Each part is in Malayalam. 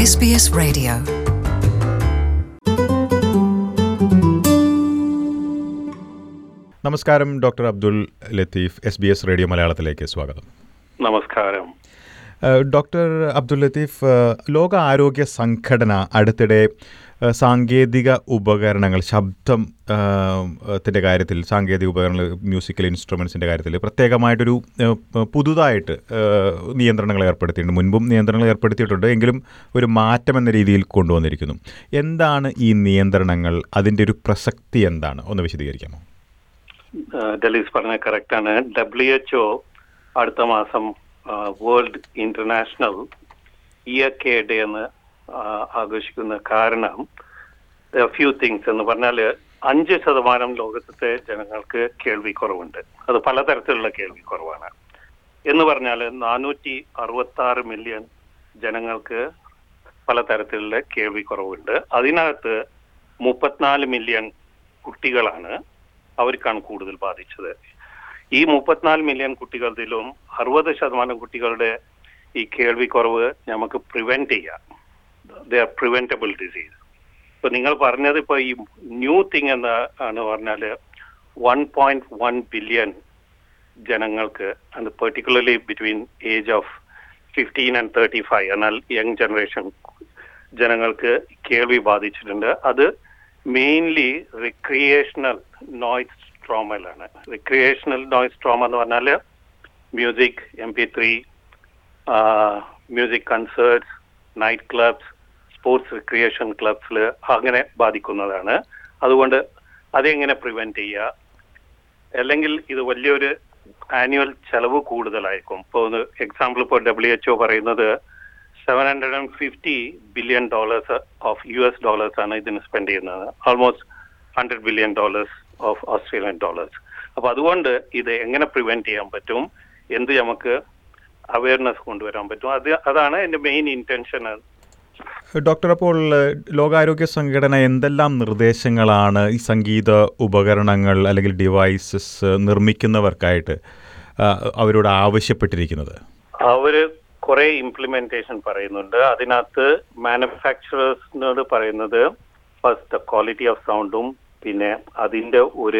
SBS Radio. നമസ്കാരം doctor Abdul Latheef S B S radio മലയാളത്തിലേക്ക് സ്വാഗതം നമസ്കാരം ഏഹ് ഡോക്ടർ അബ്ദുൽ ലത്തീഫ് ഏഹ് ലോക ആരോഗ്യ സംഘടന അടുത്തിടെ ഏഹ് സാങ്കേതിക ഉപകരണങ്ങൾ ശബ്ദം ഏഹ് ത്തിൻ്റെ കാര്യത്തിൽ സാങ്കേതിക ഉപകരണങ്ങൾ മ്യൂസിക്കൽ ഇൻസ്ട്രുമെൻസിൻ്റെ കാര്യത്തിൽ പ്രത്യേകമായിട്ടൊരു ഏഹ് പുതുതായിട്ട് ഏഹ് നിയന്ത്രണങ്ങൾ ഏർപ്പെടുത്തിയിട്ടുണ്ട് മുൻപും നിയന്ത്രണങ്ങൾ ഏർപ്പെടുത്തിയിട്ടുണ്ട് എങ്കിലും ഒരു മാറ്റം എന്ന രീതിയിൽ കൊണ്ടുവന്നിരിക്കുന്നു എന്താണ് ഈ നിയന്ത്രണങ്ങൾ അതിൻ്റെ ഒരു പ്രസക്തി എന്താണ് ഒന്ന് വിശദീകരിക്കാമോ ഡെലീസ് പറഞ്ഞ കറക്റ്റ് ആണ് ഡബ്ല്യു എച്ച്ഒ അടുത്ത മാസം world international year K day എന്ന് ആ, ആഘോഷിക്കുന്ന കാരണം ഫ്യൂ തിങ്സ് എന്ന് പറഞ്ഞാൽ അഞ്ച് ശതമാനം ലോകത്തെ ജനങ്ങൾക്ക് കേൾവി കുറവുണ്ട് അത് പലതരത്തിലുള്ള കേൾവി കുറവാണ് എന്ന് പറഞ്ഞാൽ നാനൂറ്റി അറുപത്തി ആറ് മില്യൺ ജനങ്ങൾക്ക് പലതരത്തിലുള്ള കേൾവി കുറവുണ്ട് അതിനകത്ത് മുപ്പത്തിനാല് മില്യൺ കുട്ടികളാണ് അവർക്കാണ് കൂടുതൽ ബാധിച്ചത് ഈ മുപ്പത്തിനാല് മില്യൺ കുട്ടികളിലും അറുപത് ശതമാനം കുട്ടികളുടെ ഈ കേൾവി കുറവ് നമുക്ക് പ്രിവെന്റ് ചെയ്യാം ദ ആർ പ്രിവെന്റബിൾ ഡിസീസ് ഇപ്പൊ നിങ്ങൾ പറഞ്ഞത് ഇപ്പൊ ഈ ന്യൂ തിങ് എന്ന് ആണ് പറഞ്ഞാല് വൺ പോയിന്റ് വൺ ബില്യൺ ജനങ്ങൾക്ക് അത് particularly between age of fifteen and thirty five എന്നാൽ യങ് ജനറേഷൻ ജനങ്ങൾക്ക് കേൾവി ബാധിച്ചിട്ടുണ്ട് അത് മെയിൻലി റിക്രിയേഷണൽ നോയ്സ് ട്രോമയിലാണ് റിക്രിയേഷണൽ നോയ്സ് ട്രോമ എന്ന് പറഞ്ഞാൽ music M P three music concerts night clubs sports recreation ക്ലബ്സിൽ അങ്ങനെ ബാധിക്കുന്നതാണ് അതുകൊണ്ട് അതെങ്ങനെ പ്രിവെന്റ് ചെയ്യുക അല്ലെങ്കിൽ ഇത് വലിയൊരു ആനുവൽ ചെലവ് കൂടുതലായിരിക്കും ഇപ്പോൾ ഒന്ന് എക്സാമ്പിൾ ഇപ്പോൾ ഡബ്ല്യു എച്ച്ഒ പറയുന്നത് seven hundred and fifty billion dollars of U S dollars ആണ് ഇതിന് സ്പെൻഡ് ചെയ്യുന്നത് almost hundred billion dollars of Australian dollars അപ്പൊ അതുകൊണ്ട് ഇത് എങ്ങനെ പ്രിവെന്റ് ചെയ്യാൻ പറ്റും എന്ത് നമുക്ക് അവയർനെസ് കൊണ്ടുവരാൻ പറ്റും അത് അതാണ് എന്റെ മെയിൻ ഇന്റൻഷൻ ഡോക്ടർ അപ്പോൾ ഏഹ്, ലോകാരോഗ്യ സംഘടന എന്തെല്ലാം നിർദ്ദേശങ്ങളാണ് ഈ സംഗീത ഉപകരണങ്ങൾ അല്ലെങ്കിൽ ഡിവൈസസ് നിർമ്മിക്കുന്നവർക്കായിട്ട് ആ, അവരോട് ആവശ്യപ്പെട്ടിരിക്കുന്നത് അവര് കുറെ ഇംപ്ലിമെന്റേഷൻ പറയുന്നുണ്ട് അതിനകത്ത് മാനുഫാക്ചറേഴ്സിനോട് പറയുന്നത് ഫസ്റ്റ് ദ ക്വാളിറ്റി ഓഫ് സൗണ്ടും പിന്നെ അതിന്റെ ഒരു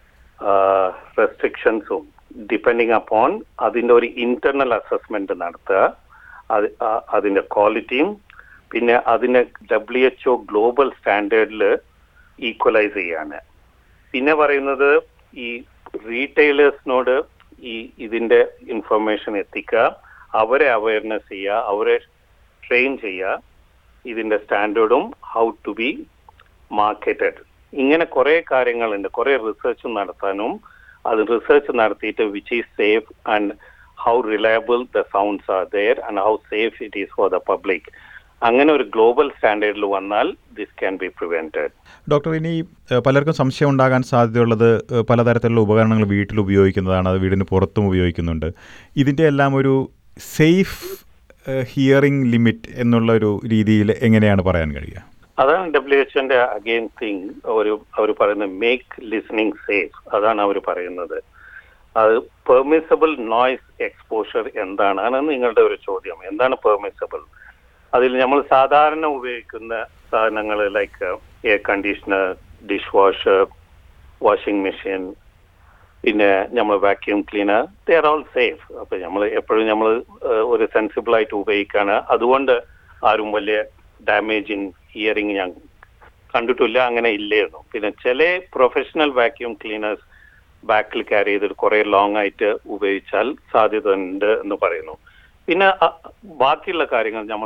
റെസ്ട്രിക്ഷൻസും ഡിപ്പെൻഡിങ് അപ്പോൺ അതിന്റെ ഒരു ഇന്റർണൽ അസസ്മെന്റ് നടത്തുക അത് ആ- അതിന്റെ ക്വാളിറ്റിയും പിന്നെ അതിനെ ഡബ്ല്യു എച്ച് ഒ ഗ്ലോബൽ സ്റ്റാൻഡേർഡിൽ ഈക്വലൈസ് ചെയ്യാണ് പിന്നെ പറയുന്നത് ഈ റീറ്റെയിലേഴ്സിനോട് ഈ ഇതിന്റെ ഇൻഫർമേഷൻ എത്തിക്കുക അവരെ അവയർനെസ് ചെയ്യുക അവരെ ട്രെയിൻ ചെയ്യുക ഇതിന്റെ സ്റ്റാൻഡേർഡും ഹൗ ടു ബി മാർക്കറ്റഡ് ഇങ്ങനെ കുറെ കാര്യങ്ങളുണ്ട് കുറെ റിസർച്ച് നടത്താനും അത് റിസർച്ച് നടത്തിയിട്ട് which is safe and how reliable the sounds are there and how safe it is for the public അങ്ങനെ ഒരു ഗ്ലോബൽ സ്റ്റാൻഡേർഡിൽ വന്നാൽ this can be prevented doctor ഇനി ഏഹ്, പലർക്കും സംശയം ഉണ്ടാകാൻ സാധ്യതയുള്ളത് ഏഹ്, പലതരത്തിലുള്ള ഉപകരണങ്ങൾ വീട്ടിൽ ഉപയോഗിക്കുന്നതാണ് അത് വീടിന് പുറത്തും ഉപയോഗിക്കുന്നുണ്ട് ഇതിൻ്റെ എല്ലാം ഒരു സേഫ് ഹിയറിംഗ് ലിമിറ്റ് എന്നുള്ള ഒരു രീതിയിൽ എങ്ങനെയാണ് പറയാൻ കഴിയുക അതാണ് ഡബ്ല്യു എച്ച്ഒന്റെ അഗെയിൻ തിങ് ഒരു അവർ പറയുന്നത് മേക്ക് ലിസണിങ് സേഫ് അതാണ് അവർ പറയുന്നത് അത് പെർമിസബിൾ നോയ്സ് എക്സ്പോഷർ എന്താണ് അതാണ് നിങ്ങളുടെ ഒരു ചോദ്യം എന്താണ് പെർമിസബിൾ അതിൽ നമ്മൾ സാധാരണ ഉപയോഗിക്കുന്ന സാധനങ്ങൾ like air conditioner dish washer washing machine പിന്നെ നമ്മൾ vacuum cleaner they are all safe അപ്പൊ നമ്മൾ എപ്പോഴും നമ്മൾ ഒരു സെൻസിബിൾ ആയിട്ട് ഉപയോഗിക്കാണ് അതുകൊണ്ട് ആരും വലിയ ഡാമേജ് ഇൻ ഹിയറിംഗ് ഞാൻ കണ്ടിട്ടില്ല അങ്ങനെ ഇല്ലായിരുന്നു പിന്നെ ചില പ്രൊഫഷണൽ വാക്യൂം ക്ലീനേഴ്സ് ബാക്കിൽ ക്യാരി ചെയ്തിട്ട് കുറെ ലോങ് ആയിട്ട് ഉപയോഗിച്ചാൽ സാധ്യത ഉണ്ട് എന്ന് പറയുന്നു പിന്നെ അ- ബാക്കിയുള്ള കാര്യങ്ങൾ നമ്മൾ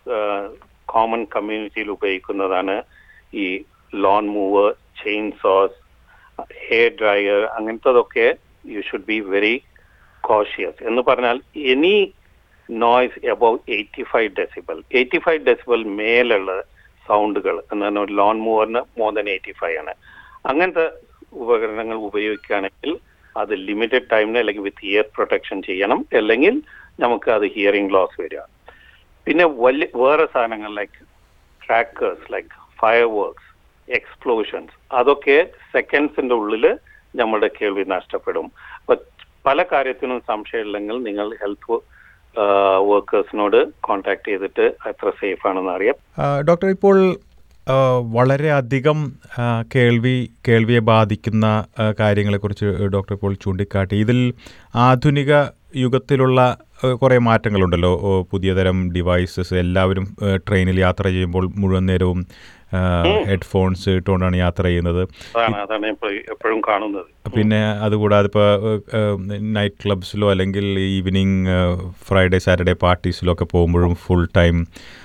കോമൺ കമ്മ്യൂണിറ്റിയിൽ ഉപയോഗിക്കുന്നതാണ് ഈ lawn mower chain saws hair dryer അങ്ങനത്തതൊക്കെ you should be very cautious എന്ന് പറഞ്ഞാൽ any noise above eighty five decibel eighty five decibel മേലുള്ള സൗണ്ടുകൾ എന്താണ് ഒരു ലോൺ മൂവറിന് മോർ ദൻ എയ്റ്റി ഫൈവ് ആണ് അങ്ങനത്തെ ഉപകരണങ്ങൾ ഉപയോഗിക്കുകയാണെങ്കിൽ അത് ലിമിറ്റഡ് ടൈമിന് അല്ലെങ്കിൽ വിത്ത് ഇയർ പ്രൊട്ടക്ഷൻ ചെയ്യണം അല്ലെങ്കിൽ നമുക്ക് അത് ഹിയറിംഗ് ലോസ് വരിക പിന്നെ വലിയ വേറെ സാധനങ്ങൾ like crackers like fire works explosions അതൊക്കെ സെക്കൻഡ്സിന്റെ ഉള്ളിൽ നമ്മുടെ കേൾവി നഷ്ടപ്പെടും അപ്പൊ പല കാര്യത്തിനും സംശയമില്ലെങ്കിൽ നിങ്ങൾ ഹെൽത്ത് വർക്കേഴ്സിനോട് കോൺടാക്ട് ചെയ്തിട്ട് എത്ര സേഫ് ആണെന്ന് അറിയാം ആ, ഡോക്ടർ ഇപ്പോൾ ആ, വളരെയധികം ആ, കേൾവി കേൾവിയെ ബാധിക്കുന്ന ആ, കാര്യങ്ങളെക്കുറിച്ച് ഡോക്ടർ ഇപ്പോൾ ചൂണ്ടിക്കാട്ടി ഇതിൽ ആധുനിക യുഗത്തിലുള്ള ആ, കുറേ മാറ്റങ്ങളുണ്ടല്ലോ ഓ, പുതിയ തരം ഡിവൈസസ് എല്ലാവരും ആ, ട്രെയിനിൽ യാത്ര ചെയ്യുമ്പോൾ മുഴുവൻ നേരവും ഹെഡ്ഫോൺസ് ഇട്ടുകൊണ്ടാണ് യാത്ര ചെയ്യുന്നത് അതാണ് അതാണ് എപ്പോഴും കാണുന്നത് പിന്നെ അതുകൂടാതെ ഇപ്പോൾ നൈറ്റ് ക്ലബ്സിലോ അല്ലെങ്കിൽ ഈവനിങ് ഫ്രൈഡേ സാറ്റർഡേ പാർട്ടീസിലോ ഒക്കെ പോകുമ്പോഴും ഫുൾ ടൈം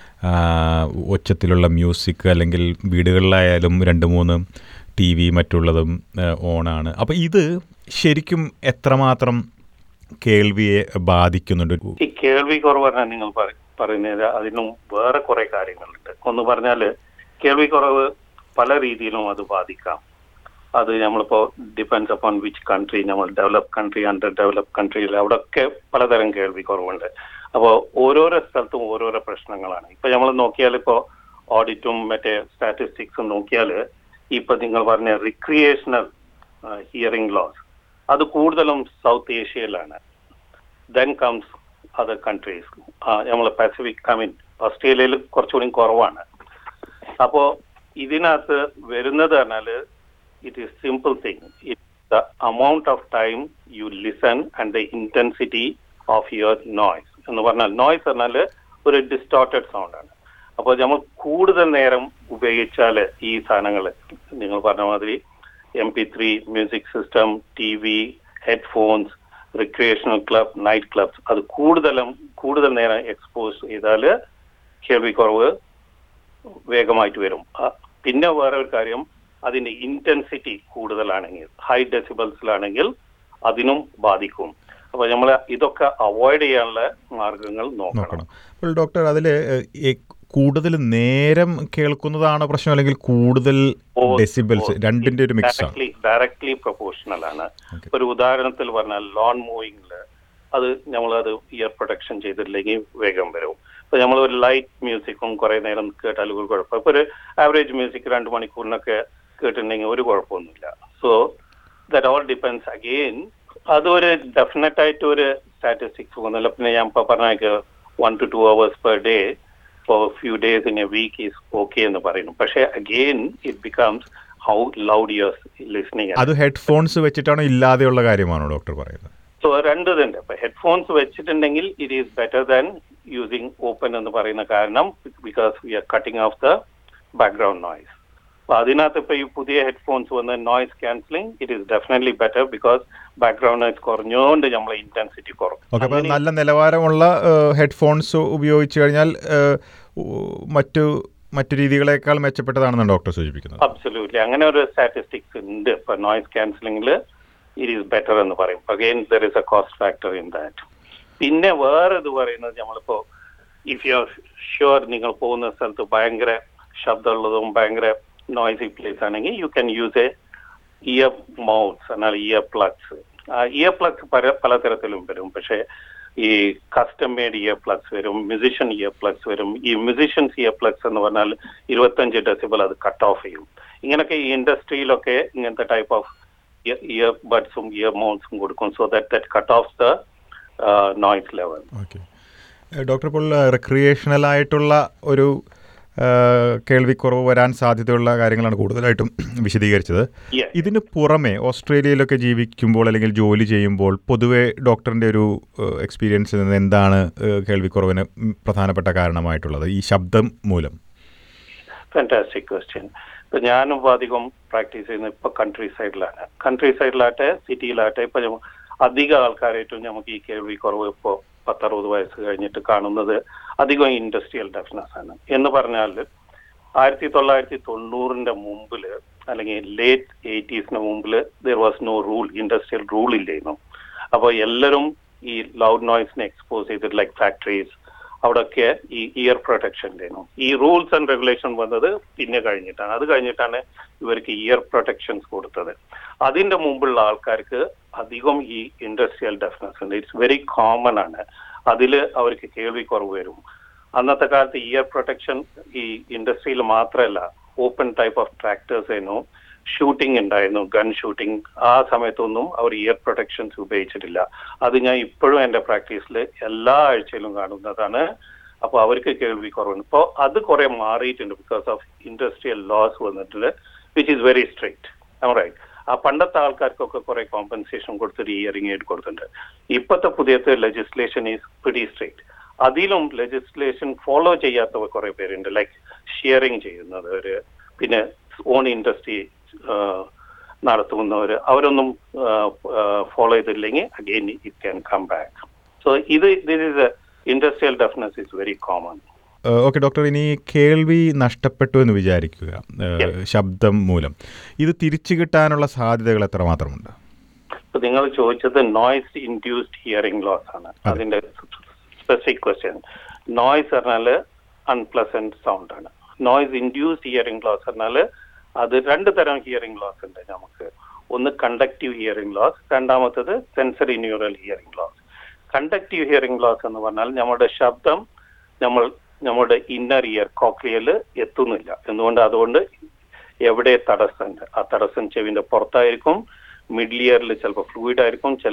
ഒച്ചത്തിലുള്ള മ്യൂസിക് അല്ലെങ്കിൽ വീടുകളിലായാലും രണ്ട് മൂന്ന് ടി വി മറ്റുള്ളതും ഓണാണ് അപ്പോൾ ഇത് ശരിക്കും എത്രമാത്രം കേൾവിയെ ബാധിക്കുന്നുണ്ട് ഈ കേൾവി കുറവ് പറഞ്ഞാൽ നിങ്ങൾ പറ- പറയുന്നത് അതിനും വേറെ കുറെ കാര്യങ്ങളുണ്ട് ഒന്ന് പറഞ്ഞാല് കേൾവി കുറവ് പല രീതിയിലും അത് ബാധിക്കാം അത് നമ്മളിപ്പോ ഡിപ്പെൻസ് അപ്പോൺ വിച്ച് കൺട്രി നമ്മൾ ഡെവലപ്പ് കൺട്രി അണ്ടർ ഡെവലപ്പ് കൺട്രിയിൽ അവിടെയൊക്കെ പലതരം കേൾവി കുറവുണ്ട് അപ്പോൾ ഓരോരോ സ്ഥലത്തും ഓരോരോ പ്രശ്നങ്ങളാണ് ഇപ്പൊ നമ്മൾ നോക്കിയാൽ ഇപ്പോ ഓഡിറ്റും മറ്റേ സ്റ്റാറ്റിസ്റ്റിക്സും നോക്കിയാൽ ഇപ്പൊ നിങ്ങൾ പറഞ്ഞ റിക്രിയേഷണൽ ഹിയറിംഗ് ലോസ് അത് കൂടുതലും സൗത്ത് ഏഷ്യയിലാണ് ദെൻ കംസ് അതർ കൺട്രീസ് നമ്മൾ പസഫിക് ഐ മീൻ ഓസ്ട്രേലിയയിൽ കുറച്ചുകൂടി കുറവാണ് അപ്പോ ഇതിനകത്ത് വരുന്നത് പറഞ്ഞാല് it is simple thing the amount of time you listen and the intensity of your noise എന്ന് പറഞ്ഞാൽ നോയ്സ് പറഞ്ഞാൽ ഒരു ഡിസ്റ്റോർട്ടഡ് സൗണ്ട് ആണ് അപ്പോൾ നമ്മൾ കൂടുതൽ നേരം ഉപയോഗിച്ചാൽ ഈ സാധനങ്ങൾ നിങ്ങൾ പറഞ്ഞ മാതിരി M P three music system T V headphones recreational club night clubs അത് കൂടുതലും കൂടുതൽ നേരം എക്സ്പോസ് ചെയ്താൽ കേൾവിക്കുറവ് വേഗമായിട്ട് വരും ആ, പിന്നെ വേറെ ഒരു കാര്യം അതിന്റെ ഇന്റൻസിറ്റി കൂടുതലാണെങ്കിൽ ഹൈ ഡെസിബിൾസിലാണെങ്കിൽ അതിനും ബാധിക്കും അപ്പൊ നമ്മൾ ഇതൊക്കെ അവോയ്ഡ് ചെയ്യാനുള്ള മാർഗങ്ങൾ നോക്കണം നോക്കണം അപ്പോൾ ഡോക്ടർ അതിൽ കൂടുതൽ നേരം കേൾക്കുന്നതാണോ പ്രശ്നം അല്ലെങ്കിൽ കൂടുതൽ ഡെസിബിൾസ് രണ്ടിന്റെ ഒരു മിക്സ് ആണ് ഡയറക്ട്ലി പ്രൊപ്പോർഷണൽ ആണ് Okay. ഒരു ഉദാഹരണത്തിൽ പറഞ്ഞാൽ ലോൺ മൂവിങ്ങില് അത് നമ്മളത് ഇയർ പ്രൊട്ടക്ഷൻ ചെയ്തിട്ടില്ലെങ്കിൽ വേഗം വരും ഇപ്പൊ നമ്മൾ ഒരു ലൈറ്റ് മ്യൂസിക്കും കുറെ നേരം കേട്ടാൽ ഒരു കുഴപ്പം ഇപ്പൊ ഒരു ആവറേജ് മ്യൂസിക് രണ്ട് മണിക്കൂറിനൊക്കെ കേട്ടിട്ടുണ്ടെങ്കിൽ ഒരു കുഴപ്പമൊന്നുമില്ല so that all depends again അതൊരു ഡെഫിനറ്റ് ആയിട്ട് ഒരു സ്റ്റാറ്റിസ്റ്റിക്സ് പോകുന്നില്ല പിന്നെ ഞാൻ ഇപ്പൊ പറഞ്ഞ one two two hours per day for few days in a week is okay എന്ന് പറയുന്നു പക്ഷേ again it becomes how loud your listening അത് ഹെഡ്ഫോൺസ് വെച്ചിട്ടാണോ ഇല്ലാതെയുള്ള കാര്യമാണോ ഡോക്ടർ പറയുന്നത് സോ രണ്ട് ഇതുണ്ട് ഇപ്പൊ ഹെഡ്ഫോൺസ് വെച്ചിട്ടുണ്ടെങ്കിൽ it is better than using open എന്ന് പറയുന്ന കാരണം because we are cutting of the background noise അപ്പൊ അതിനകത്ത് ഇപ്പൊ ഈ പുതിയ ഹെഡ്ഫോൺസ് വന്ന noise cancelling it is definitely better because background noise കുറഞ്ഞുകൊണ്ട് നമ്മളെ ഇന്റൻസിറ്റി കുറവും ഓക്കെ അപ്പോൾ നല്ല നിലവാരമുള്ള ഹെഡ്ഫോൺസ് ഉപയോഗിച്ച് കഴിഞ്ഞാൽ ഏഹ്, ഉ- മറ്റു മറ്റു രീതികളെക്കാൾ മെച്ചപ്പെട്ടതാണെന്നാണ് ഡോക്ടർ സൂചിപ്പിക്കുന്നത് അബ്സല്യൂട്ട്ലി അങ്ങനെ ഒരു സ്റ്റാറ്റിസ്റ്റിക്സ് ഉണ്ട് ഇപ്പൊ നോയ്സ് ക്യാൻസലിംഗിൽ ഇറ്റ് ഈസ് ബെറ്റർ എന്ന് പറയും again there is a cost factor in that പിന്നെ വേറെ ഇത് പറയുന്നത് നമ്മളിപ്പോ ഇഫ് യു ആർ ഷുവർ നിങ്ങൾ പോകുന്ന സ്ഥലത്ത് ഭയങ്കര ശബ്ദമുള്ളതും ഭയങ്കര നോയ്സി പ്ലേസ് ആണെങ്കിൽ you can use a ear moulds എന്നാൽ ഇയർ പ്ലഗ്സ് ഇയർ പ്ലഗ്സ് പല പലതരത്തിലും വരും പക്ഷേ ഈ കസ്റ്റം മെയ്ഡ് ഇയർ പ്ലഗ്സ് വരും മ്യൂസിഷ്യൻ ഇയർ പ്ലഗ്സ് വരും ഈ മ്യൂസിഷ്യൻസ് ഇയർ പ്ലഗ്സ് എന്ന് പറഞ്ഞാൽ ഇരുപത്തഞ്ച് ഡെസിബിൾ അത് കട്ട് ഓഫ് ചെയ്യും ഇങ്ങനൊക്കെ ഈ ഇൻഡസ്ട്രിയിലൊക്കെ ഇങ്ങനത്തെ ടൈപ്പ് ഓഫ് ഇയർ ബഡ്സും ഇയർ മൗണ്ട്സും കൊടുക്കും so that that cut off the noise level okay doctor ഇപ്പോൾ റിക്രിയേഷണൽ ആയിട്ടുള്ള ഒരു ഏഹ്, കേൾവിക്കുറവ് വരാൻ സാധ്യതയുള്ള കാര്യങ്ങളാണ് കൂടുതലായിട്ടും വിശദീകരിച്ചത് Yes. ഇതിന് പുറമെ ഓസ്ട്രേലിയയിലൊക്കെ ജീവിക്കുമ്പോൾ അല്ലെങ്കിൽ ജോലി ചെയ്യുമ്പോൾ പൊതുവെ ഡോക്ടറിൻ്റെ ഒരു എക്സ്പീരിയൻസിൽ നിന്ന് എന്താണ് ഏഹ്, കേൾവിക്കുറവിന് ഉം, പ്രധാനപ്പെട്ട കാരണമായിട്ടുള്ളത് ഈ ശബ്ദം മൂലം ഫാന്റാസ്റ്റിക് ക്വസ്റ്റ്യൻ ഇപ്പൊ ഞാനും അധികം പ്രാക്ടീസ് ചെയ്യുന്നത് ഇപ്പൊ കൺട്രി സൈഡിലാണ് കൺട്രി സൈഡിലാട്ടെ സിറ്റിയിലാട്ടെ ഇപ്പൊ ഞമ്മ- അധികം ആൾക്കാരായിട്ടും നമുക്ക് ഈ കേൾവി കുറവ് ഇപ്പോ പത്തറുപത് വയസ്സ് കഴിഞ്ഞിട്ട് കാണുന്നത് അധികം ഇൻഡസ്ട്രിയൽ ഡെഫ്നസ് ആണ് എന്ന് പറഞ്ഞാൽ ആയിരത്തി തൊള്ളായിരത്തി തൊണ്ണൂറിന്റെ മുമ്പില് അല്ലെങ്കിൽ ലേറ്റ് എയ്റ്റീസിന് മുമ്പില് there was no rule industrial rule ഇല്ലായിരുന്നു അപ്പോൾ എല്ലാവരും ഈ ലൗഡ് നോയ്സിനെ എക്സ്പോസ് ചെയ്തിട്ട് ലൈക്ക് ഫാക്ടറീസ് അവിടെയൊക്കെ ഈ ഇയർ പ്രൊട്ടക്ഷൻ ഉണ്ടായിരുന്നു ഈ റൂൾസ് ആൻഡ് റെഗുലേഷൻ വന്നത് പിന്നെ കഴിഞ്ഞിട്ടാണ് അത് കഴിഞ്ഞിട്ടാണ് ഇവർക്ക് ഇയർ പ്രൊട്ടക്ഷൻസ് കൊടുത്തത് അതിന്റെ മുമ്പുള്ള ആൾക്കാർക്ക് അധികം ഈ ഇൻഡസ്ട്രിയൽ ഡെഫ്നസ് ഉണ്ട് ഇറ്റ്സ് വെരി കോമൺ ആണ് അതിൽ അവർക്ക് കേൾവി കുറവ് വരും അന്നത്തെ കാലത്ത് ഇയർ പ്രൊട്ടക്ഷൻ ഈ ഇൻഡസ്ട്രിയിൽ മാത്രമല്ല ഓപ്പൺ ടൈപ്പ് ഓഫ് ട്രാക്ടേഴ്സ് ആയിരുന്നു ഷൂട്ടിംഗ് ഉണ്ടായിരുന്നു ഗൺ ഷൂട്ടിംഗ് ആ സമയത്തൊന്നും അവർ ഇയർ പ്രൊട്ടക്ഷൻസ് ഉപയോഗിച്ചിട്ടില്ല അത് ഞാൻ ഇപ്പോഴും എന്റെ പ്രാക്ടീസിൽ എല്ലാ ആഴ്ചയിലും കാണുന്നതാണ് അപ്പോൾ അവർക്ക് കേൾവി കുറവുണ്ട് ഇപ്പോൾ അത് കുറെ മാറിയിട്ടുണ്ട് ബിക്കോസ് ഓഫ് ഇൻഡസ്ട്രിയൽ ലോസ് വന്നിട്ടുണ്ട് which is very strict right ആ പണ്ടത്തെ ആൾക്കാർക്കൊക്കെ കുറെ കോമ്പൻസേഷൻ കൊടുത്തിട്ട് ഇയറിംഗ് എയ്ഡ് കൊടുത്തിട്ടുണ്ട് ഇപ്പോഴത്തെ പുതിയത്തെ ലെജിസ്ലേഷൻ ഈസ് പ്രിറ്റി സ്ട്രിക്റ്റ് അതിലും ലെജിസ്ലേഷൻ ഫോളോ ചെയ്യാത്ത കുറെ പേരുണ്ട് ലൈക്ക് ഷിയറിംഗ് ചെയ്യുന്നവര് പിന്നെ ഓൺ ഇൻഡസ്ട്രി നടത്തുന്നവർ അവരൊന്നും ഫോളോ ചെയ്തില്ലെങ്കിൽ again it can come back so ഇത് this is industrial deafness is very common okay doctor ഇനി കേൾവി നഷ്ടപ്പെട്ടു എന്ന് വിചാരിക്കുക ഏഹ്, ശബ്ദം മൂലം ഇത് തിരിച്ചു കിട്ടാനുള്ള സാധ്യതകൾ എത്രമാത്രമുണ്ട് ഇപ്പൊ നിങ്ങൾ ചോദിച്ചത് നോയ്സ് ഇൻഡ്യൂസ്ഡ് ഹിയറിംഗ് ലോസ് ആണ് അതിന്റെ സ്പെസിഫിക് ക്വസ്റ്റ്യൻ നോയ്സ് പറഞ്ഞാല് അൺപ്ലസന്റ് സൗണ്ട് ആണ് നോയ്സ് ഇൻഡ്യൂസ്ഡ് ഹിയറിംഗ് ലോസ് പറഞ്ഞാല് അത് രണ്ട് തരം ഹിയറിംഗ് ലോസ് ഉണ്ട് നമുക്ക് ഒന്ന് കണ്ടക്റ്റീവ് ഹിയറിംഗ് ലോസ് രണ്ടാമത്തത് sensory neural hearing loss conductive hearing loss എന്ന് പറഞ്ഞാൽ നമ്മുടെ ശബ്ദം നമ്മൾ നമ്മുടെ ഇന്നർ ഇയർ കോക്ലിയൽ എത്തുന്നില്ല എന്തുകൊണ്ട് അതുകൊണ്ട് എവിടെ തടസ്സമുണ്ട് ആ തടസ്സം ചെവിന്റെ പുറത്തായിരിക്കും മിഡിൽ ഇയറിൽ ചിലപ്പോൾ ഫ്ലൂയിഡ് ആയിരിക്കും ചില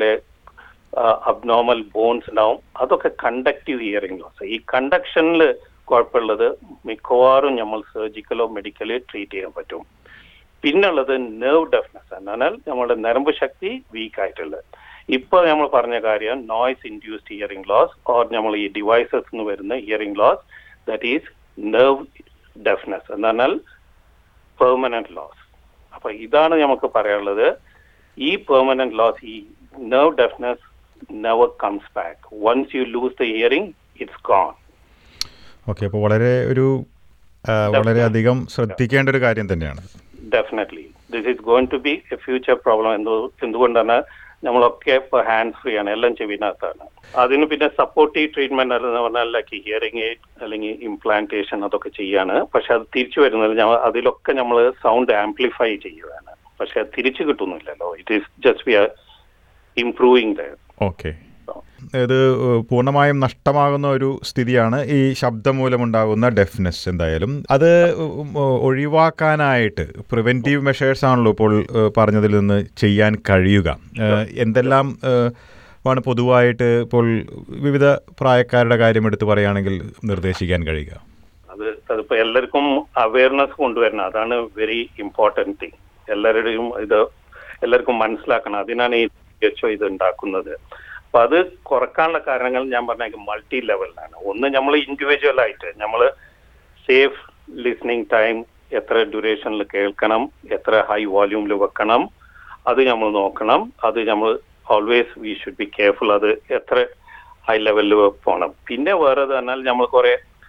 അബ്നോർമൽ ബോൺസ് ഉണ്ടാവും അതൊക്കെ കണ്ടക്റ്റീവ് ഹിയറിംഗ് ലോസ് ഈ കണ്ടക്ഷനിൽ കുഴപ്പമുള്ളത് മിക്കവാറും നമ്മൾ സർജിക്കലോ മെഡിക്കലോ ട്രീറ്റ് ചെയ്യാൻ പറ്റും പിന്നുള്ളത് നെർവ് ഡെഫ്നെസ് എന്നാൽ നമ്മുടെ നരമ്പ് ശക്തി വീക്ക് ആയിട്ടുള്ളത് ഇപ്പൊ നമ്മൾ പറഞ്ഞ കാര്യം noise induced hearing loss or നമ്മൾ ഈ ഡിവൈസസ് വരുന്ന hearing loss that is nerve deafness എന്നാൽ പെർമനന്റ് ലോസ് അപ്പൊ ഇതാണ് നമുക്ക് പറയാനുള്ളത് ഈ പെർമനന്റ് ലോസ് ഈ nerve deafness never comes back once you lose the hearing it's gone okay അപ്പോൾ വളരെ ഒരു ആ, വളരെയധികം ശ്രദ്ധിക്കേണ്ട ഒരു കാര്യം തന്നെയാണ് definitely this is going to be a future problem എന്ത് എന്തുകൊണ്ടാണ് നമ്മളൊക്കെ ഇപ്പോൾ ഹാൻഡ് ഫ്രീ ആണ് എല്ലാം ചെവിനകത്താണ് അതിന് പിന്നെ സപ്പോർട്ടീവ് ട്രീറ്റ്മെന്റ് എന്ന് പറഞ്ഞാൽ ലൈക്ക് ഹിയറിംഗ് എയ്ഡ് അല്ലെങ്കിൽ ഇംപ്ലാന്റേഷൻ അതൊക്കെ ചെയ്യാണ് പക്ഷെ അത് തിരിച്ചു വരുന്നത് ഞമ്മ- അതിലൊക്കെ നമ്മൾ സൗണ്ട് ആംപ്ലിഫൈ ചെയ്യുകയാണ് പക്ഷെ അത് തിരിച്ചു കിട്ടുന്നില്ലല്ലോ it is just we are improving the okay ഇത് ഏഹ്, പൂർണ്ണമായും നഷ്ടമാകുന്ന ഒരു സ്ഥിതിയാണ് ഈ ശബ്ദം മൂലമുണ്ടാകുന്ന ഡെഫ്നെസ് എന്തായാലും അത് ഉം, ഒഴിവാക്കാനായിട്ട് പ്രിവെൻറ്റീവ് മെഷേഴ്സ് ആണല്ലോ ഇപ്പോൾ ഏഹ്, പറഞ്ഞതിൽ നിന്ന് ചെയ്യാൻ കഴിയുക ഏഹ്, എന്തെല്ലാം ഏഹ്, ആണ് പൊതുവായിട്ട് ഇപ്പോൾ വിവിധ പ്രായക്കാരുടെ കാര്യം എടുത്ത് പറയുകയാണെങ്കിൽ നിർദ്ദേശിക്കാൻ കഴിയുക അത് അതിപ്പോ എല്ലാവർക്കും അവയർനെസ് കൊണ്ടുവരണം അതാണ് വെരി ഇമ്പോർട്ടൻറ്റ് തിങ് എല്ലാവരുടെയും ഇത് എല്ലാവർക്കും മനസ്സിലാക്കണം അതിനാണ് ഈ എച്ച് ഇത് ഉണ്ടാക്കുന്നത് അപ്പൊ അത് കുറക്കാനുള്ള കാരണങ്ങൾ ഞാൻ പറഞ്ഞ മൾട്ടി ലെവലിലാണ് ഒന്ന് നമ്മൾ ഇൻഡിവിജ്വൽ ആയിട്ട് നമ്മൾ സേഫ് ലിസ്ണിംഗ് ടൈം എത്ര ഡ്യൂറേഷനിൽ കേൾക്കണം എത്ര ഹൈ വോല്യൂമിൽ വെക്കണം അത് നമ്മൾ നോക്കണം അത് നമ്മൾ always we should be careful അത് എത്ര ഹൈ ലെവലിൽ പോകണം പിന്നെ വേറെ പറഞ്ഞാൽ നമ്മൾ കുറെ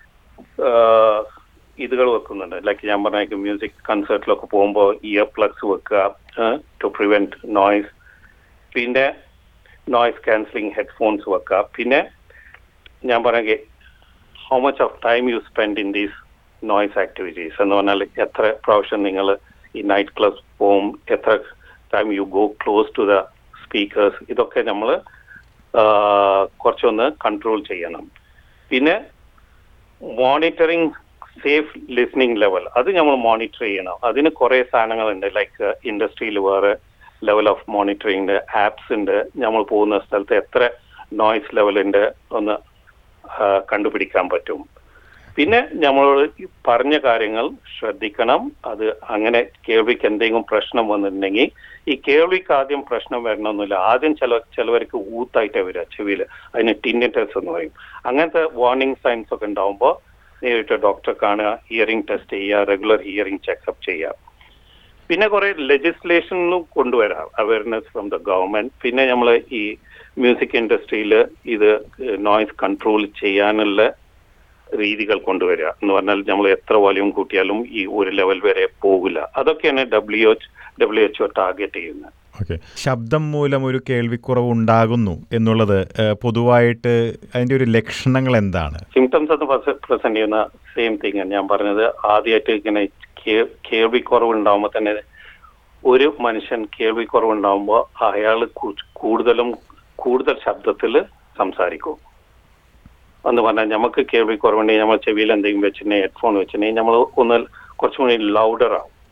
ഇതുകൾ വെക്കുന്നുണ്ട് ലൈക്ക് ഞാൻ പറഞ്ഞ മ്യൂസിക് കൺസേർട്ടിലൊക്കെ പോകുമ്പോൾ ഇയർ പ്ലഗ്സ് വെക്കുക ടു പ്രിവെന്റ് നോയ്സ് പിന്നെ നോയ്സ് ക്യാൻസലിംഗ് ഹെഡ്ഫോൺസ് വെക്കുക പിന്നെ ഞാൻ പറഞ്ഞ how much of time you spend in these noise activities എന്ന് പറഞ്ഞാൽ എത്ര പ്രാവശ്യം നിങ്ങൾ ഈ നൈറ്റ് ക്ലബ്സ് പോവും എത്ര time you go close to the speakers ഇതൊക്കെ നമ്മൾ കുറച്ചൊന്ന് കൺട്രോൾ ചെയ്യണം പിന്നെ മോണിറ്ററിങ് സേഫ് ലിസ്ണിംഗ് ലെവൽ അത് നമ്മൾ മോണിറ്റർ ചെയ്യണം അതിന് കുറെ സാധനങ്ങളുണ്ട് ലൈക്ക് ഇൻഡസ്ട്രിയിൽ വേറെ ലെവൽ ഓഫ് മോണിറ്ററിംഗ് ആപ്സ് ഉണ്ട് നമ്മൾ പോകുന്ന സ്ഥലത്ത് എത്ര നോയ്സ് ലെവൽ ഉണ്ട് ഒന്ന് ആ, കണ്ടുപിടിക്കാൻ പറ്റും പിന്നെ നമ്മളോട് ഈ പറഞ്ഞ കാര്യങ്ങൾ ശ്രദ്ധിക്കണം അത് അങ്ങനെ കേൾവിക്ക് എന്തെങ്കിലും പ്രശ്നം വന്നിട്ടുണ്ടെങ്കിൽ ഈ കേൾവിക്ക് ആദ്യം പ്രശ്നം വരണമെന്നില്ല ആദ്യം ചില ചിലവർക്ക് ഊത്തായിട്ടേ വരിക ചെവിയിൽ അതിന് ടിന്നിറ്റസ് എന്ന് പറയും അങ്ങനത്തെ വാർണിംഗ് സൈൻസ് ഒക്കെ ഉണ്ടാവുമ്പോൾ നേരിട്ട് ഡോക്ടറെ കാണുക ഹിയറിംഗ് ടെസ്റ്റ് ചെയ്യുക റെഗുലർ ഹിയറിംഗ് ചെക്കപ്പ് ചെയ്യുക പിന്നെ കുറെ ലെജിസ്ലേഷനും കൊണ്ടുവരാം അവയർനെസ് ഫ്രം ദ ഗവൺമെന്റ് പിന്നെ നമ്മൾ ഈ മ്യൂസിക് ഇൻഡസ്ട്രിയിൽ ഇത് നോയ്സ് കൺട്രോൾ ചെയ്യാനുള്ള രീതികൾ കൊണ്ടുവരിക എന്ന് പറഞ്ഞാൽ നമ്മൾ എത്ര വോല്യൂം കൂട്ടിയാലും ഈ ഒരു ലെവൽ വരെ പോകില്ല അതൊക്കെയാണ് W H W H O target ചെയ്യുന്നത് ഓക്കെ ശബ്ദം മൂലം ഒരു കേൾവിക്കുറവ് ഉണ്ടാകുന്നു എന്നുള്ളത് ഏഹ്, പൊതുവായിട്ട് അതിൻ്റെ ഒരു ലക്ഷണങ്ങൾ എന്താണ് സിംറ്റംസ് എന്ന് പ്രസന്റ് ചെയ്യുന്ന സെയിം തിങ് ഞാൻ പറഞ്ഞത് ആദ്യമായിട്ട് ഇങ്ങനെ കേ- കേൾവിക്കുറവ് ഉണ്ടാവുമ്പോൾ തന്നെ ഒരു മനുഷ്യൻ കേൾവിക്കുറവ് ഉണ്ടാവുമ്പോൾ അയാൾ കൂടുതലും കൂടുതൽ ശബ്ദത്തിൽ സംസാരിക്കും എന്ന് പറഞ്ഞാൽ നമുക്ക് കേൾവിക്കുറവുണ്ടെങ്കിൽ നമ്മൾ ചെവിയിൽ എന്തെങ്കിലും വെച്ചിട്ടുണ്ടെങ്കിൽ ഹെഡ്ഫോൺ വെച്ചിട്ടുണ്ടെങ്കിൽ നമ്മൾ ഒന്ന് കുറച്ചും കൂടി ലൗഡർ ആവും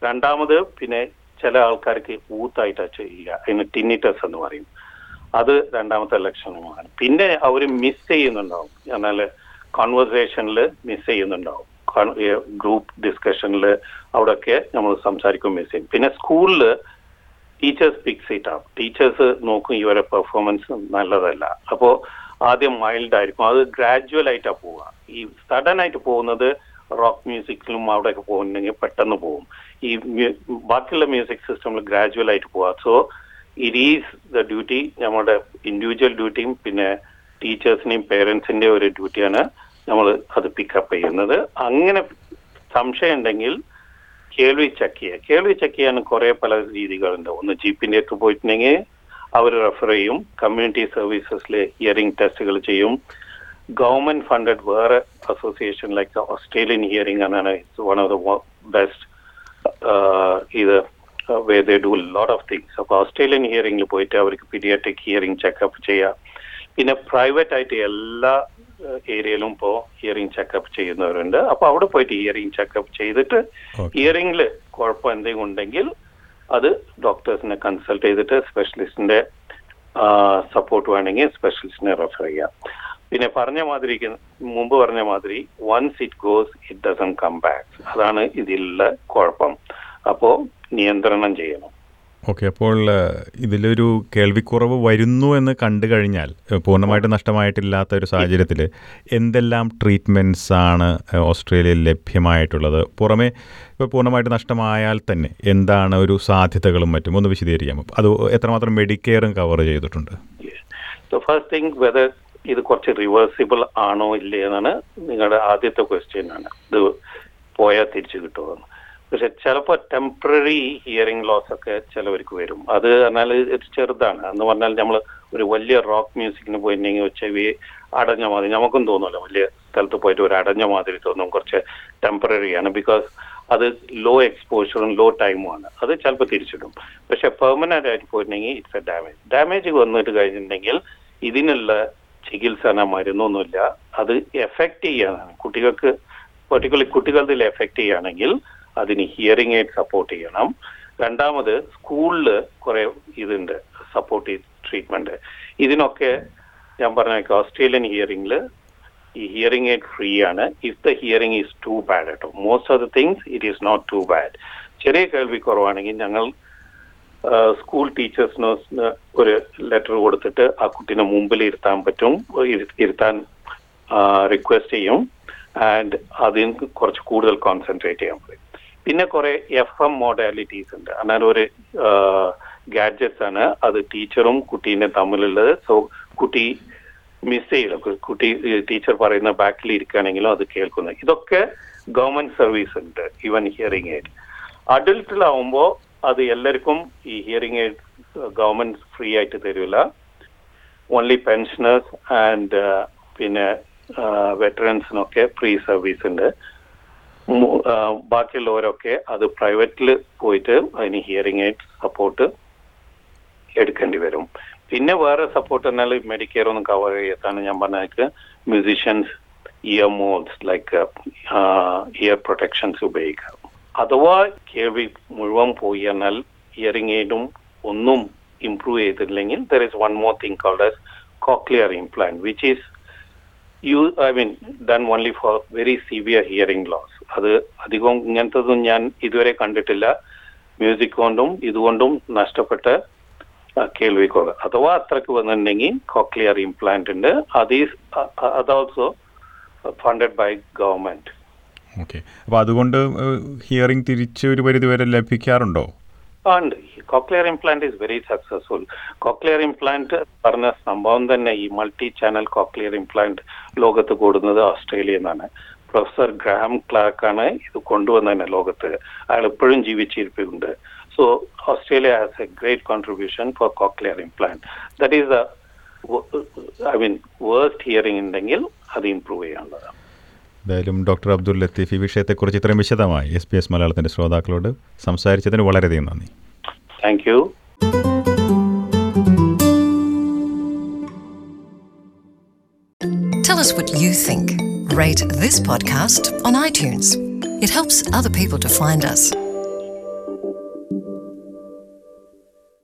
രണ്ടാമത് പിന്നെ ചില ആൾക്കാർക്ക് ഊത്തായിട്ടാ ചെയ്യുക അതിന് ടിന്നിറ്റസ് എന്ന് പറയും അത് രണ്ടാമത്തെ ലക്ഷണമാണ് പിന്നെ അവർ മിസ് ചെയ്യുന്നുണ്ടാവും എന്നാൽ കോൺവെർസേഷനിൽ മിസ് ചെയ്യുന്നുണ്ടാവും ഗ്രൂപ്പ് ഡിസ്കഷനിൽ അവിടെയൊക്കെ നമ്മൾ സംസാരിക്കും മിസ് ചെയ്യും പിന്നെ സ്കൂളിൽ ടീച്ചേഴ്സ് പിക്സ് ഇറ്റ് ആവും ടീച്ചേഴ്സ് നോക്കും ഇവരെ പെർഫോമൻസ് നല്ലതല്ല അപ്പോൾ ആദ്യം മൈൽഡ് ആയിരിക്കും അത് ഗ്രാജുവൽ ആയിട്ടാണ് പോവുക ഈ സഡൻ ആയിട്ട് പോകുന്നത് റോക്ക് മ്യൂസിക്കിലും അവിടെയൊക്കെ പോകുന്നുണ്ടെങ്കിൽ പെട്ടെന്ന് പോകും ഈ മ്യൂ- ബാക്കിയുള്ള മ്യൂസിക് സിസ്റ്റമിൽ ഗ്രാജുവൽ ആയിട്ട് പോവാം so it is the duty നമ്മുടെ ഇൻഡിവിജ്വൽ ഡ്യൂട്ടിയും പിന്നെ ടീച്ചേഴ്സിന്റെയും പേരൻസിന്റെയും ഒരു ഡ്യൂട്ടിയാണ് നമ്മൾ അത് പിക്കപ്പ് ചെയ്യുന്നത് അങ്ങനെ സംശയം ഉണ്ടെങ്കിൽ കേൾവി ചെക്ക് ചെയ്യുക കേൾവി ചെക്ക് ചെയ്യാൻ കുറെ പല രീതികളുണ്ട് ഒന്ന് ജി പിന്റെ അടുത്ത് പോയിട്ടുണ്ടെങ്കിൽ അവർ റെഫർ ചെയ്യും കമ്മ്യൂണിറ്റി സർവീസസിൽ ഹിയറിംഗ് ടെസ്റ്റുകൾ ചെയ്യും ഗവൺമെന്റ് ഫണ്ടഡ് വേറെ അസോസിയേഷൻ ലൈക്ക് ഓസ്ട്രേലിയൻ ഹിയറിംഗ് എന്നാണ് it's one of the best ഇത് way they do lot of things അപ്പോൾ ഓസ്ട്രേലിയൻ ഹിയറിംഗിൽ പോയിട്ട് അവർക്ക് പീഡിയാട്രിക് ഹിയറിംഗ് ചെക്കപ്പ് ചെയ്യാം പിന്നെ പ്രൈവറ്റ് ആയിട്ട് എല്ലാ ഏരിയയിലും ഇപ്പോൾ ഹിയറിംഗ് ചെക്കപ്പ് ചെയ്യുന്നവരുണ്ട് അപ്പോൾ അവിടെ പോയിട്ട് ഹിയറിംഗ് ചെക്കപ്പ് ചെയ്തിട്ട് Okay. ഹിയറിംഗിൽ കുഴപ്പം എന്തെങ്കിലും ഉണ്ടെങ്കിൽ അത് ഡോക്ടേഴ്സിനെ കൺസൾട്ട് ചെയ്തിട്ട് സ്പെഷ്യലിസ്റ്റിന്റെ സപ്പോർട്ട് വേണമെങ്കിൽ സ്പെഷ്യലിസ്റ്റിനെ റെഫർ ചെയ്യാം പിന്നെ പറഞ്ഞ മാതിരി മുമ്പ് പറഞ്ഞ മാതിരി once it goes it doesn't come back അതാണ് ഇതിലുള്ള കുഴപ്പം അപ്പോ നിയന്ത്രണം ചെയ്യണം ഓക്കെ അപ്പോൾ ഏഹ്, ഇതിലൊരു കേൾവിക്കുറവ് വരുന്നു എന്ന് കണ്ടു കഴിഞ്ഞാൽ ഏഹ്, പൂർണ്ണമായിട്ട് നഷ്ടമായിട്ടില്ലാത്ത ഒരു സാഹചര്യത്തിൽ എന്തെല്ലാം ട്രീറ്റ്മെൻറ്റ്സ് ആണ് ഏഹ്, ഓസ്ട്രേലിയയിൽ ലഭ്യമായിട്ടുള്ളത് പുറമെ ഇപ്പോൾ പൂർണ്ണമായിട്ട് നഷ്ടമായാൽ തന്നെ എന്താണ് ഒരു സാധ്യതകളും മറ്റും ഒന്ന് വിശദീകരിക്കാമോ അത് എത്രമാത്രം മെഡിക്കെയറും കവർ ചെയ്തിട്ടുണ്ട് സോ ഫസ്റ്റ് തിങ് വെദർ ഇത് കുറച്ച് റിവേഴ്സിബിൾ ആണോ ഇല്ലേ എന്നാണ് നിങ്ങളുടെ ആദ്യത്തെ ക്വസ്റ്റ്യൻ ആണ് ഇത് പോയാൽ തിരിച്ചു കിട്ടുമെന്ന് പക്ഷെ ചിലപ്പോൾ ടെമ്പററി ഹിയറിംഗ് ലോസ് ഒക്കെ ചിലവർക്ക് വരും അത് പറഞ്ഞാൽ ഇത് ചെറുതാണ് എന്ന് പറഞ്ഞാൽ നമ്മൾ ഒരു വലിയ റോക്ക് മ്യൂസിക്കിന് പോയിട്ടുണ്ടെങ്കിൽ ചെവി അടഞ്ഞ മാതിരി നമുക്കും തോന്നുമല്ലോ വലിയ സ്ഥലത്ത് പോയിട്ട് ഒരു അടഞ്ഞ മാതിരി തോന്നും കുറച്ച് ടെമ്പററി ആണ് ബിക്കോസ് അത് ലോ എക്സ്പോഷറും ലോ ടൈമും ആണ് അത് ചിലപ്പോൾ തിരിച്ചിടും പക്ഷെ പെർമനന്റ് ആയിട്ട് പോയിട്ടുണ്ടെങ്കിൽ ഇറ്റ്സ് എ ഡാമേജ് ഡാമേജ് വന്നിട്ട് കഴിഞ്ഞിട്ടുണ്ടെങ്കിൽ ഇതിനുള്ള ചികിത്സ മരുന്നൊന്നുമില്ല അത് എഫക്റ്റ് ചെയ്യാനാണ് കുട്ടികൾക്ക് പെർട്ടിക്കുലർ കുട്ടികളുടെ എഫക്റ്റ് ചെയ്യുകയാണെങ്കിൽ അതിന് ഹിയറിംഗ് എയ്ഡ് സപ്പോർട്ട് ചെയ്യണം രണ്ടാമത് സ്കൂളിൽ കുറെ ഇതുണ്ട് സപ്പോർട്ട് ട്രീറ്റ്മെന്റ് ഇതിനൊക്കെ ഞാൻ പറഞ്ഞ ഓസ്ട്രേലിയൻ ഹിയറിംഗിൽ ഈ ഹിയറിംഗ് എയ്ഡ് ഫ്രീ ആണ് if the hearing is too bad കേട്ടോ most of the things it is not too bad ചെറിയ കേൾവി കുറവാണെങ്കിൽ ഞങ്ങൾ സ്കൂൾ ടീച്ചേഴ്സിന് ഒരു ലെറ്റർ കൊടുത്തിട്ട് ആ കുട്ടീനെ മുമ്പിൽ ഇരുത്താൻ പറ്റും ഇരു- ഇരുത്താൻ റിക്വസ്റ്റ് ചെയ്യും ആൻഡ് അതിന് കുറച്ച് കൂടുതൽ കോൺസെൻട്രേറ്റ് ചെയ്യാൻ പറയും പിന്നെ കുറെ എഫ് എം മോഡാലിറ്റീസ് ഉണ്ട് എന്നാൽ ഒരു ഗാഡ്ജറ്റ്സ് ആണ് അത് ടീച്ചറും കുട്ടീനെ തമ്മിലുള്ളത് സോ കുട്ടി മിസ് ചെയ്യില്ല കു- കുട്ടി ടീച്ചർ പറയുന്ന ബാക്കിൽ ഇരിക്കുകയാണെങ്കിലും അത് കേൾക്കുന്നത് ഇതൊക്കെ ഗവൺമെന്റ് സർവീസ് ഉണ്ട് ഈവൻ ഹിയറിംഗ് എയ്ഡ് അഡൽട്ടിലാവുമ്പോൾ അത് എല്ലാവർക്കും ഈ ഹിയറിംഗ് എയ്ഡ് ഗവൺമെന്റ് ഫ്രീ ആയിട്ട് തരില്ല ഓൺലി പെൻഷനേഴ്സ് ആൻഡ് പിന്നെ വെറ്ററൻസിനൊക്കെ ഫ്രീ സർവീസ് ഉണ്ട് മു- ആ, ബാക്കിയുള്ളവരൊക്കെ അത് പ്രൈവറ്റിൽ പോയിട്ട് അതിന് ഹിയറിംഗ് എയ്ഡ് സപ്പോർട്ട് എടുക്കേണ്ടി വരും പിന്നെ വേറെ സപ്പോർട്ട് എന്നാൽ മെഡിക്കെയർ ഒന്നും കവർ ചെയ്യാത്താണ് ഞാൻ പറഞ്ഞ musicians ear moulds like ear protections ഉപയോഗിക്കാം അഥവാ കേൾവി മുഴുവൻ പോയി എന്നാൽ ഹിയറിംഗ് എയ്ഡും ഒന്നും ഇംപ്രൂവ് ചെയ്തിട്ടില്ലെങ്കിൽ there is one more thing called as cochlear implant which is you I mean done only for very severe hearing loss അത് അധികം ഇങ്ങനത്തതും ഞാൻ ഇതുവരെ കണ്ടിട്ടില്ല മ്യൂസിക് കൊണ്ടും ഇതുകൊണ്ടും നഷ്ടപ്പെട്ട ആ, കേൾവിക്കുറവ് അഥവാ അത്രക്ക് വന്നിട്ടുണ്ടെങ്കിൽ കോക്ലിയർ ഇംപ്ലാന്റ് ഉണ്ട് അത് ഈസ് അത് also funded by government okay അപ്പോൾ അതുകൊണ്ട് ഹിയറിംഗ് തിരിച്ച് ഒരു പരിധി വരെ ലഭിക്കാറുണ്ടോ ഉണ്ട് cochlear implant is very successful cochlear implant പറഞ്ഞ സംഭവം തന്നെ ഈ മൾട്ടി ചാനൽ കോക്ലിയർ ഇംപ്ലാന്റ് ലോകത്ത് കൂടുന്നത് ഓസ്ട്രേലിയ എന്നാണ് പ്രൊഫസർ ഗ്രാം ക്ലാർക്ക് ആണ് ഇത് കൊണ്ടുവന്നതന്നെ ലോകത്ത് അയാൾ ഇപ്പോഴും ജീവിച്ചിരിപ്പുണ്ട് so Australia has a great contribution for cochlear implant that is the I mean worst hearing ഉണ്ടെങ്കിൽ അത് ഇംപ്രൂവ് ചെയ്യാനുള്ളതാണ് എന്തായാലും ഡോക്ടർ അബ്ദുൽ ലത്തീഫ് ഈ വിഷയത്തെക്കുറിച്ച് ഇത്രയും വിശദമായി എസ് പി എസ് മലയാളത്തിൻ്റെ ശ്രോതാക്കളോട് സംസാരിച്ചതിന് വളരെയധികം നന്ദി thank you Tell us what you think. Rate this podcast on iTunes. It helps other people to find us.